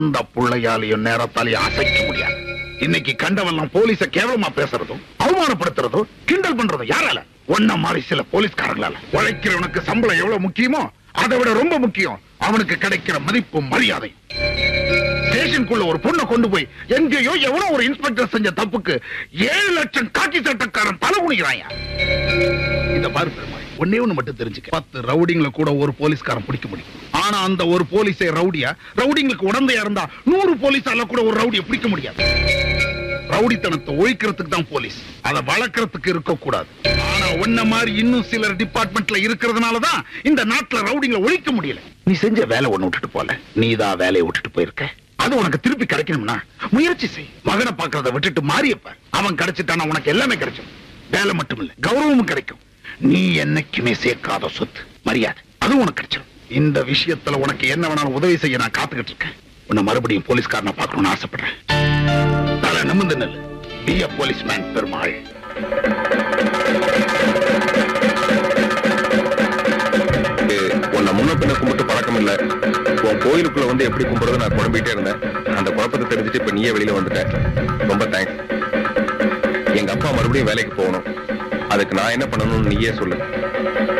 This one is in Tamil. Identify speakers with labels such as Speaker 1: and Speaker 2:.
Speaker 1: இந்த புள்ளையாலையும் நேரத்தாலையும் அசைக்க முடியாது இன்னைக்கு கண்டவெல்லாம் போலீஸ கேவலமா பேசுறதும் அவமானப்படுத்துறதும் கிண்டல் பண்றதும் யாரால ஒன்ன மாதிரி சில போலீஸ்காரங்களால உழைக்கிறவனுக்கு சம்பளம் எவ்வளவு முக்கியமோ அதை விட ரொம்ப முக்கியம் அவனுக்கு கிடைக்கிற மதிப்பும் மரியாதை ஸ்டேஷனுக்குள்ள ஒரு பொண்ணை கொண்டு போய் எங்கேயோ எவனோ ஒரு இன்ஸ்பெக்டர் செஞ்ச தப்புக்கு ஏழு லட்சம் காக்கி சட்டக்காரன் தலை குனிக்கிறாயா இந்த பாரு பெருமாள் ஒன்னே ஒண்ணு மட்டும் தெரிஞ்சுக்க பத்து ரவுடிங்களை கூட ஒரு போலீஸ்காரன் பிடிக்க முடியும் ஆனா அந்த ஒரு போலீஸே ரவுடியா ரவுடிங்களுக்கு உடந்தையா இருந்தா நூறு போலீஸால கூட ஒரு ரவுடியை பிடிக்க முடியாது ரவுடித்தனத்தை ஒழிக்கிறதுக்கு தான் போலீஸ் அதை வளர்க்கறதுக்கு இருக்க கூடாது ஆனா உன்ன மாதிரி இன்னும் சிலர் டிபார்ட்மெண்ட்ல இருக்கிறதுனால தான் இந்த நாட்டுல ரவுடிங்களை ஒழிக்க முடியல நீ செஞ்ச வேலை ஒண்ணு விட்டுட்டு போல நீ தான் வேலையை விட்டுட்டு போயிருக்க அது உனக்கு திருப்பி கிடைக்கணும்னா முயற்சி செய் மகனை பாக்குறத விட்டுட்டு மாறியப்ப அவன் கிடைச்சிட்டானா உனக்கு எல்லாமே கிடைச்சிடும் வேலை மட்டும் இல்ல கௌரவமும் கிடைக்கும் நீ என்னைக்குமே சேர்க்காத சொத்து மரியாதை அதுவும் உனக்கு கிடைச்சிடும் இந்த விஷயத்துல உனக்கு என்ன வேணாலும் உதவி செய்ய நான் காத்துக்கிட்டு இருக்கேன் உன்னை மறுபடியும் போலீஸ்காரனை பார்க்கணும்னு ஆசைப்படுறேன் தலை நிமிந்து நெல் பி அ போலீஸ்மேன் பெருமாள்
Speaker 2: உன்னை முன்ன பின்ன கும்பிட்டு பழக்கம் இல்ல உன் கோயிலுக்குள்ள வந்து எப்படி கும்பிடுறது நான் குழம்பிட்டே இருந்தேன் அந்த குழப்பத்தை தெரிஞ்சுட்டு இப்ப நீயே வெளியில வந்துட்ட ரொம்ப தேங்க்ஸ் எங்க அப்பா மறுபடியும் வேலைக்கு போகணும் அதுக்கு நான் என்ன பண்ணணும்னு நீயே சொல்லு